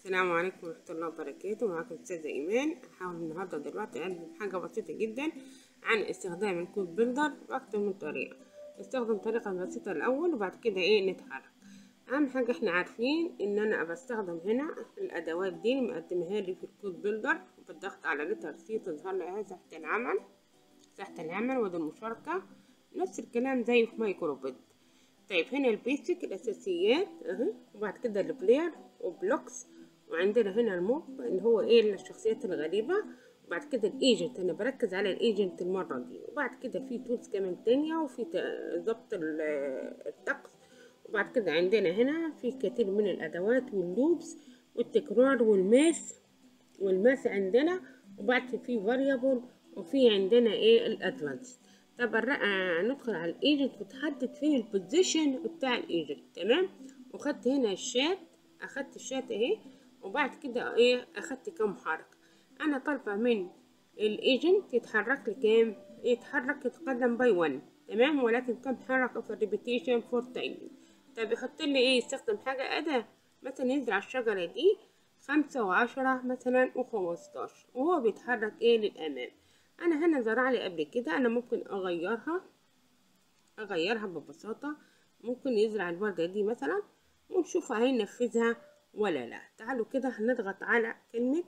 السلام عليكم ورحمة الله وبركاته معاكم أستاذة إيمان هحاول النهاردة دلوقتي أعلم حاجة بسيطة جدا عن استخدام الكود بيلدر بأكتر من طريقة نستخدم طريقة بسيطة الأول وبعد كده إيه نتحرك أهم حاجة إحنا عارفين إن أنا بستخدم هنا الأدوات دي اللي مقدمها لي في الكود بيلدر بالضغط على لتر سي تظهر لي أهي تحت العمل تحت العمل وده المشاركة نفس الكلام زي في مايكروبيت طيب هنا البيسك الأساسيات أهي وبعد كده البلاير وبلوكس وعندنا هنا الموب اللي هو ايه الشخصيات الغريبة وبعد كده الايجنت انا بركز على الايجنت المرة دي وبعد كده في تولز كمان تانية وفي ضبط الطقس وبعد كده عندنا هنا في كثير من الادوات واللوبس والتكرار والماس والماس عندنا وبعد في فاريبل وفي عندنا ايه الادفانس طب ندخل على الايجنت وتحدد فين البوزيشن بتاع الايجنت تمام وخدت هنا الشات اخدت الشات اهي وبعد كده ايه اخدت كام حركة انا طالبة من الايجنت يتحرك لي كام يتحرك يتقدم باي 1 تمام ولكن كم حركة في الريبيتيشن فور تايم طب يحط لي ايه يستخدم حاجة اداة مثلا يزرع الشجرة دي خمسة وعشرة مثلا وخمستاشر وهو بيتحرك ايه للامام انا هنا زرع لي قبل كده انا ممكن اغيرها اغيرها ببساطة ممكن يزرع الوردة دي مثلا ونشوف هينفذها ولا لا تعالوا كده هنضغط على كلمة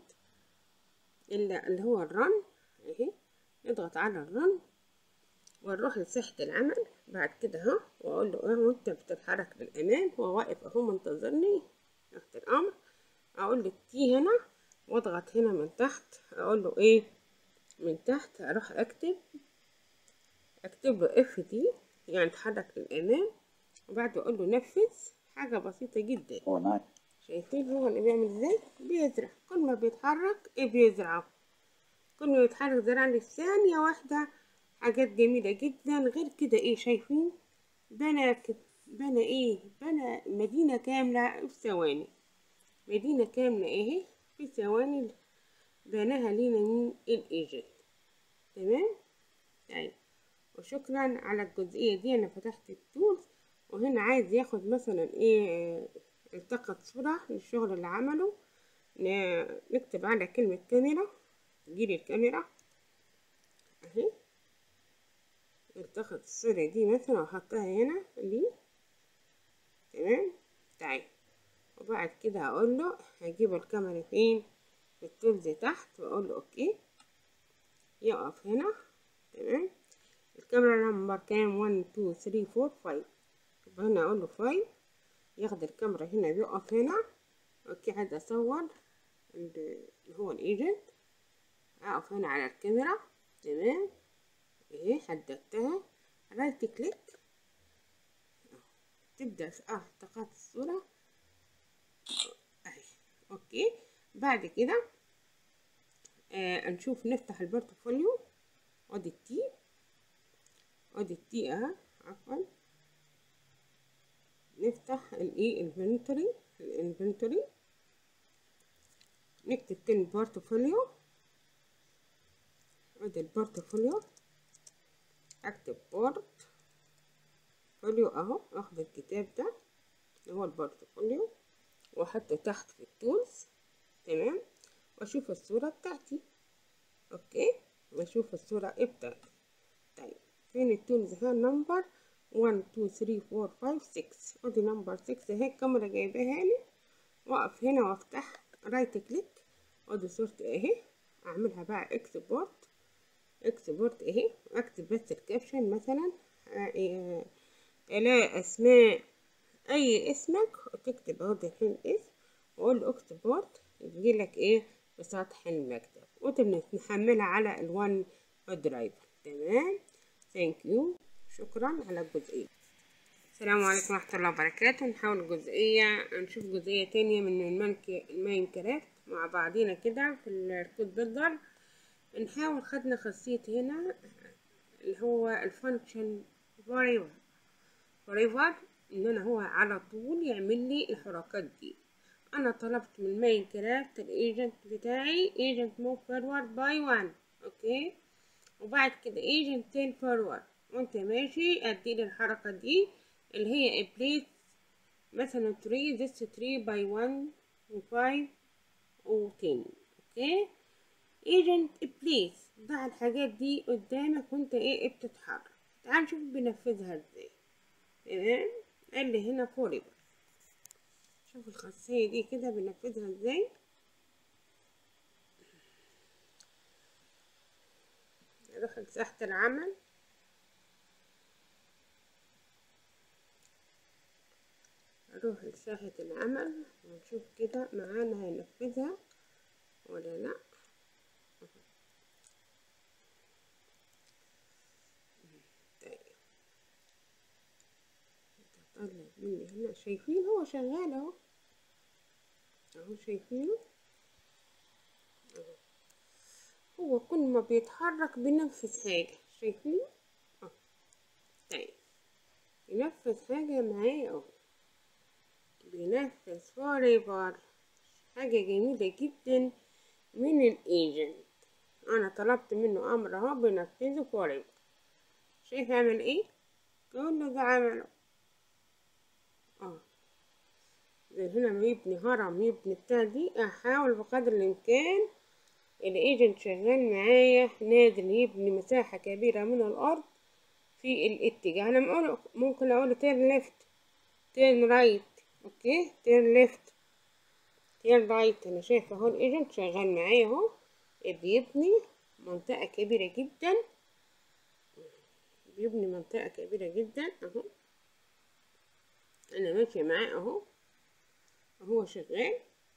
اللي هو الرن اهي نضغط على الرن ونروح لساحة العمل بعد كده اهو واقول له اهو انت بتتحرك للامام هو واقف اهو منتظرني تحت الامر اقول له تي هنا واضغط هنا من تحت اقول له ايه من تحت اروح اكتب اكتب له اف دي يعني اتحرك للامام وبعد اقول له نفذ حاجة بسيطة جدا شايفين هو اللي بيعمل ازاي بيزرع كل ما بيتحرك ايه بيزرعه كل ما بيتحرك زرع لي في ثانية واحدة حاجات جميلة جدا غير كده ايه شايفين بنى بنى ايه بنى مدينة كاملة في ثواني مدينة كاملة ايه في ثواني بناها لينا من الايجنت تمام طيب وشكرا على الجزئية دي انا فتحت التولز وهنا عايز ياخد مثلا ايه التقط صورة للشغل اللي عمله نكتب على كلمة كاميرا تجيلي الكاميرا اهي التقط الصورة دي مثلا واحطها هنا ليه تمام طيب وبعد كده اقول له هجيب الكاميرا فين في التولز تحت واقول له اوكي يقف هنا تمام الكاميرا نمبر كام 1 2 3 4 5 يبقى هنا اقول له 5 ياخد الكاميرا هنا بيقف هنا اوكي عايز اصور اللي هو الايجنت اقف هنا على الكاميرا تمام اهي حددتها رايت كليك تبدأ اه التقاط الصورة اهي اوكي بعد كده آه نشوف نفتح البورتفوليو ادي التي ادي التي اه عفوا نفتح الايه الانفنتوري الانفنتوري نكتب كلمة بورتفوليو ادي البورتفوليو اكتب بورت فوليو اهو اخد الكتاب ده اللي هو البورتفوليو واحطه تحت في التولز تمام واشوف الصورة بتاعتي اوكي واشوف الصورة ايه بتاعتي طيب فين التولز ها نمبر 1 2 3 4 5 6 ادي نمبر 6 اهي الكاميرا جايباها لي واقف هنا وافتح رايت كليك ادي صورتي اهي اعملها بقى اكسبورت اكسبورت اهي اكتب بس الكابشن مثلا الاقي اسماء اي اسمك وتكتب اهو الحين اسم واقول له اكسبورت يجيلك ايه في سطح المكتب وتنحملها على الوان درايف تمام ثانك يو شكرا على الجزئية السلام عليكم ورحمة الله وبركاته نحاول الجزئية نشوف جزئية تانية من الماين كرافت مع بعضينا كده في الكود بيلدر نحاول خدنا خاصية هنا اللي هو الفانكشن فوريفر فوريفر ان انا هو على طول يعمل لي الحركات دي انا طلبت من الماين كرافت الايجنت بتاعي ايجنت موف فورورد باي 1 اوكي وبعد كده ايجنت تيل فورورد وانت ماشي اديلي الحركة دي اللي هي بليس مثلا 3 this 3 by 1 و 5 وتن اوكي ايجنت بليز ضع الحاجات دي قدامك وانت ايه بتتحرك تعال نشوف بنفذها ازاي تمام قال لي هنا فوريبل شوف الخاصية دي كده بنفذها ازاي نروح لساحة العمل نروح لساحة العمل ونشوف كده معانا هينفذها ولا لا طيب طلع مني هنا شايفين هو شغال اهو اهو شايفينه اهو هو كل ما بيتحرك بينفذ حاجة شايفينه اهو طيب ينفذ حاجة معايا اهو بينفذ فوريفر حاجة جميلة جدا من الايجنت انا طلبت منه امر اهو بينفذه فوريفر شايف عمل ايه كله ده عمله اه زي هنا ما يبني هرم يبني بتاع دي احاول بقدر الامكان الايجنت شغال معايا نازل يبني مساحة كبيرة من الارض في الاتجاه انا ممكن اقول تيرن ليفت تيرن رايت اوكي تيرن ليفت تيرن رايت انا شايفه اهو الايجنت شغال معايا اهو بيبني منطقة كبيرة جدا بيبني منطقة كبيرة جدا اهو انا ماشية معاه اهو وهو شغال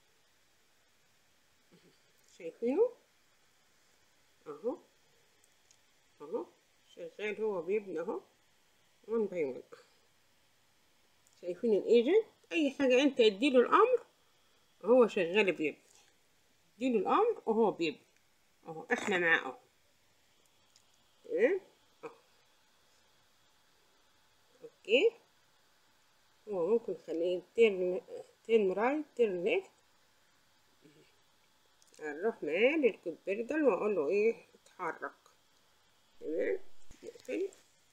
شايفينه اهو اهو شغال هو بيبني اهو وان باي وان شايفين الايجنت اي حاجة انت اديله الامر هو شغال بيبني اديله الامر وهو بيبني اهو احنا معاه اهو تمام اهو اوكي هو ممكن نخليه تيرن تيرن رايت تيرن ليفت هنروح معاه للكود بيردر واقول له ايه اتحرك تمام نقفل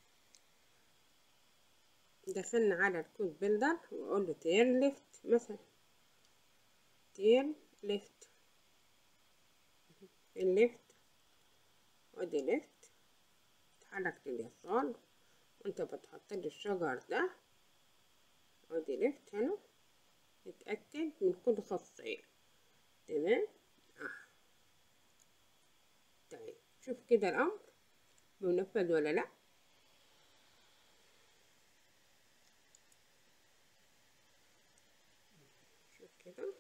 دخلنا على الكود بيلدر واقول له تيرن ليفت مثلا تيرن ليفت الليفت وادي ليفت اتحرك لليسار وانت بتحط لي الشجر ده ادي ليفت هنا اتأكد من كل خاصية تمام اه طيب شوف كده الأمر منفذ ولا لأ شوف كده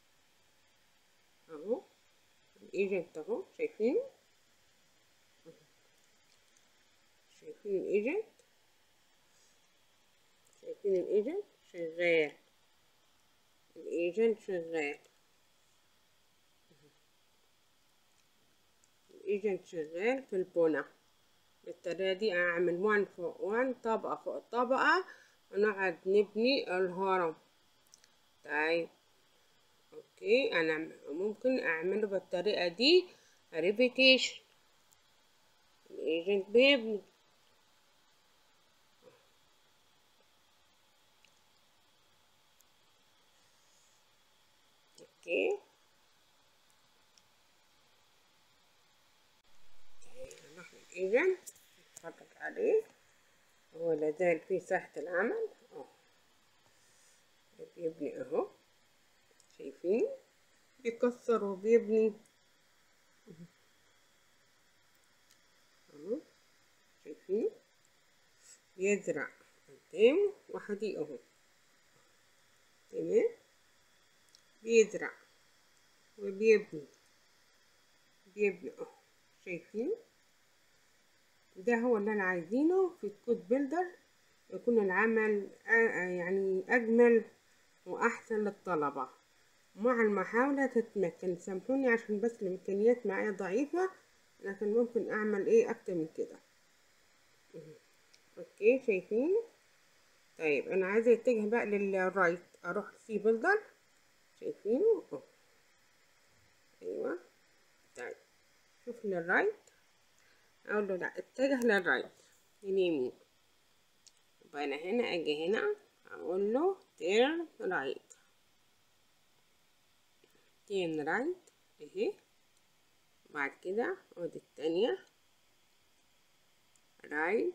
اهو الايجنت اهو شايفينه شايفين الايجنت شايفين الايجنت شغال الايجنت شغال الايجنت شغال في البنى بالطريقة دي اعمل وان فوق وان طبقة فوق طبقة ونقعد نبني الهرم طيب اوكي انا ممكن اعمله بالطريقة دي ريبيتيشن الايجنت بيبني اوكي نروح للايجنت نتفرج عليه هو لازال في ساحة العمل اهو بيبني اهو شايفين بيكسر وبيبني اهو شايفين بيزرع قدام وحدي اهو تمام بيزرع وبيبني بيبني اهو شايفين ده هو اللي انا عايزينه في الكود بيلدر يكون العمل يعني اجمل واحسن للطلبة مع المحاولة تتمكن سامحوني عشان بس الامكانيات معايا ضعيفة لكن ممكن اعمل ايه اكتر من كده اوكي شايفين طيب انا عايزة اتجه بقى للرايت اروح سي بيلدر شايفينه اهو ايوه طيب شوف للرايت اقول له لا اتجه للرايت اليمين يبقى انا هنا اجي هنا اقول له تيرن رايت تين رايت اهي بعد كده ودي التانية رايت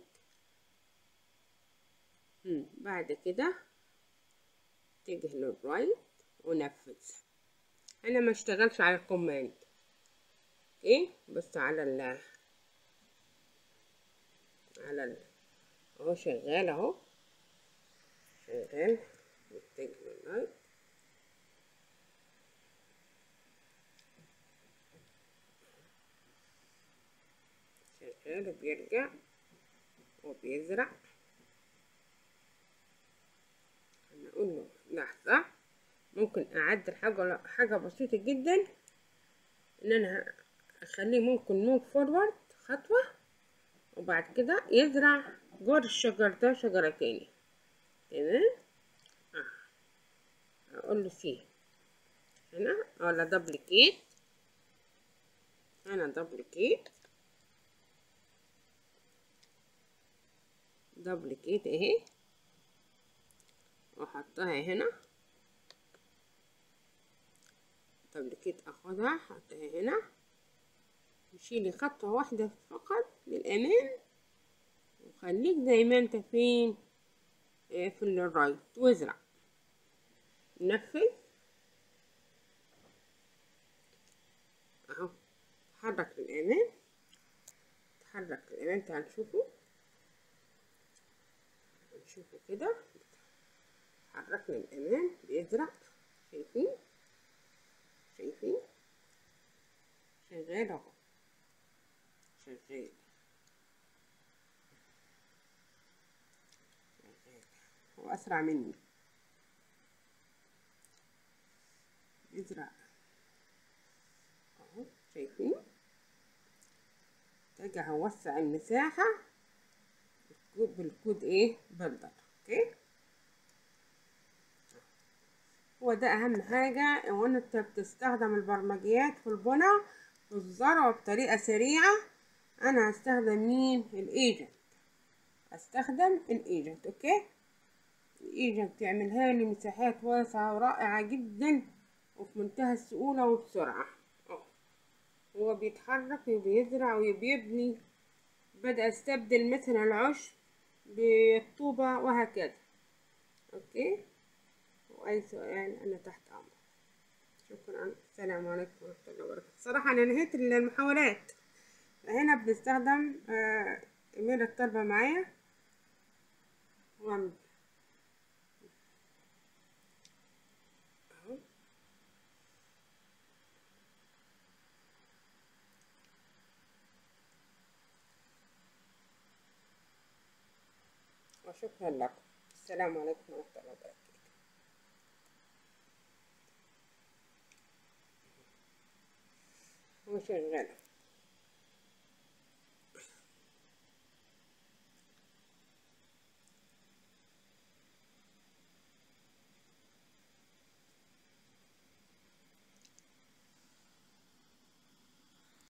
بعد كده اتجه للرايت ونفذ انا ما اشتغلش على الكوماند اوكي بس على ال على ال اهو شغال اهو شغال نتجه للرايت شغال وبيرجع وبيزرع نقول له لحظة ممكن أعدل حاجة حاجة بسيطة جدا إن أنا أخليه ممكن موف فورورد خطوة وبعد كده يزرع جور الشجر ده شجرة تاني تمام آه. أقول له سي هنا ولا دبليكيت هنا دبليكيت دبليكيت اهي واحطها هنا دبليكيت اخدها احطها هنا وشيلي خطوة واحدة فقط للأمان وخليك زي ما انت فين اه في الرايت وازرع نفذ اهو تحرك للأمان تحرك للأمان تعال نشوفه نشوفه كده حركنا الأمان بيزرع شايفين شايفين شغال اهو شغال شغال هو أسرع مني بيزرع اهو شايفين اتجه اوسع المساحة بالكود ايه بلدر اوكي هو ده اهم حاجة وان انت بتستخدم البرمجيات في البنى في الزرع بطريقة سريعة انا هستخدم مين الايجنت استخدم الايجنت اوكي الايجنت يعملها لي مساحات واسعة ورائعة جدا وفي منتهى السهولة وبسرعة هو بيتحرك وبيزرع وبيبني بدأ استبدل مثلا العشب بالطوبة وهكذا اوكي واي سؤال انا تحت امر شكرا السلام عليكم ورحمة الله وبركاته صراحة انا نهيت المحاولات هنا بنستخدم آه ايميل الطلبة معايا واعمل وشكرا لكم السلام عليكم ورحمة الله وبركاته وشغالة